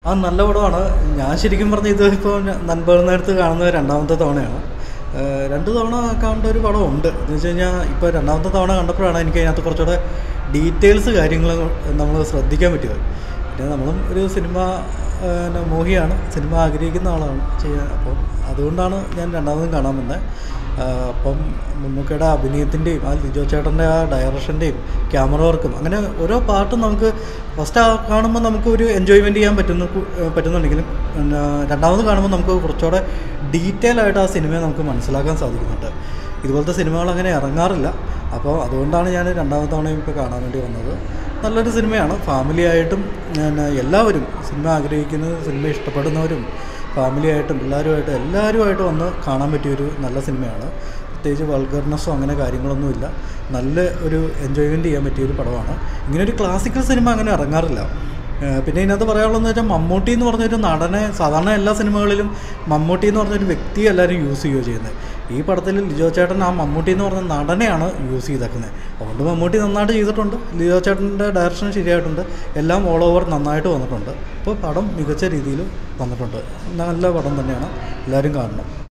ആ നല്ല പടമാണ് ഞാൻ ശരിക്കും പറഞ്ഞ ഇത് ഇപ്പോൾ നൻപകൽ നേരത്ത് കാണുന്നത് രണ്ടാമത്തെ തവണയാണ് ഏഹ് രണ്ട് തവണ കാണേണ്ട ഒരു പടമുണ്ട് എന്ന് വെച്ച് കഴിഞ്ഞാൽ ഇപ്പോൾ രണ്ടാമത്തെ തവണ കണ്ടപ്പോഴാണ് എനിക്ക് അതിനകത്ത് കുറച്ചുകൂടെ ഡീറ്റെയിൽസ് കാര്യങ്ങൾ നമ്മൾ ശ്രദ്ധിക്കാൻ പറ്റിയത് പിന്നെ നമ്മളും ഒരു സിനിമ ഏഹ് പിന്നെ മോഹിയാണ് സിനിമ ആഗ്രഹിക്കുന്ന ആളാണ് ചെയ്യാൻ അപ്പം അതുകൊണ്ടാണ് ഞാൻ രണ്ടാമതും കാണാൻ വന്നത് ആഹ് അപ്പം മമ്മൂക്കയുടെ അഭിനയത്തിൻ്റെയും ആ ലിജോ ചേട്ടൻ്റെ ആ ഡയറക്ഷൻ്റെയും ക്യാമറ വർക്കും അങ്ങനെ ഓരോ പാട്ടും നമുക്ക് ഫസ്റ്റ് കാണുമ്പോൾ നമുക്ക് ഒരു എൻജോയ്മെൻറ്റ് ചെയ്യാൻ പറ്റുന്നു ഏഹ് പറ്റുന്നുണ്ടെങ്കിലും പിന്നെ രണ്ടാമത് കാണുമ്പോൾ നമുക്ക് കുറച്ചുകൂടെ ഡീറ്റെയിൽ ആയിട്ട് ആ സിനിമയെ നമുക്ക് മനസ്സിലാക്കാൻ സാധിക്കുന്നുണ്ട് ഇതുപോലത്തെ സിനിമകൾ അങ്ങനെ ഇറങ്ങാറില്ല അപ്പോൾ അതുകൊണ്ടാണ് ഞാൻ രണ്ടാമത്തെ തവണയും ഇപ്പോൾ കാണാൻ വേണ്ടി വന്നത് നല്ലൊരു സിനിമയാണ് ഫാമിലി ആയിട്ടും പിന്നെ എല്ലാവരും സിനിമ ആഗ്രഹിക്കുന്നത് സിനിമ ഇഷ്ടപ്പെടുന്നവരും ഫാമിലി ആയിട്ടും പിള്ളേരുമായിട്ടും എല്ലാവരുമായിട്ട് വന്ന് കാണാൻ പറ്റിയൊരു നല്ല സിനിമയാണ് പ്രത്യേകിച്ച് വൾഗർനെസ്സോ അങ്ങനെ കാര്യങ്ങളൊന്നുമില്ല നല്ല ഒരു എൻജോയ്മെൻറ്റ് ചെയ്യാൻ പറ്റിയൊരു പടമാണ് ഇങ്ങനെ ഒരു ക്ലാസിക്കൽ സിനിമ അങ്ങനെ ഇറങ്ങാറില്ല ഏഹ് പിന്നെ ഇതിനകത്ത് പറയാനുള്ളതെന്ന് വെച്ചാൽ മമ്മൂട്ടി എന്ന് പറഞ്ഞൊരു നടനെ സാധാരണ എല്ലാ സിനിമകളിലും മമ്മൂട്ടി എന്ന് പറഞ്ഞൊരു വ്യക്തി എല്ലാവരും യൂസ് ചെയ്യുകയോ ചെയ്യുന്നത് ഈ പടത്തിൽ ലിജോ ചേട്ടൻ ആ മമ്മൂട്ടി എന്ന് പറഞ്ഞ നടനെയാണ് യൂസ് ചെയ്തേക്കുന്നത് അതുകൊണ്ട് മമ്മൂട്ടി നന്നായിട്ട് ചെയ്തിട്ടുണ്ട് ലിജോ ചേട്ടൻ്റെ ഡയറക്ഷൻ ശരിയായിട്ടുണ്ട് എല്ലാം ഓൾ ഓവർ നന്നായിട്ട് വന്നിട്ടുണ്ട് അപ്പോൾ പടം മികച്ച രീതിയിൽ വന്നിട്ടുണ്ട് നല്ല പടം തന്നെയാണ് എല്ലാവരും കാണണം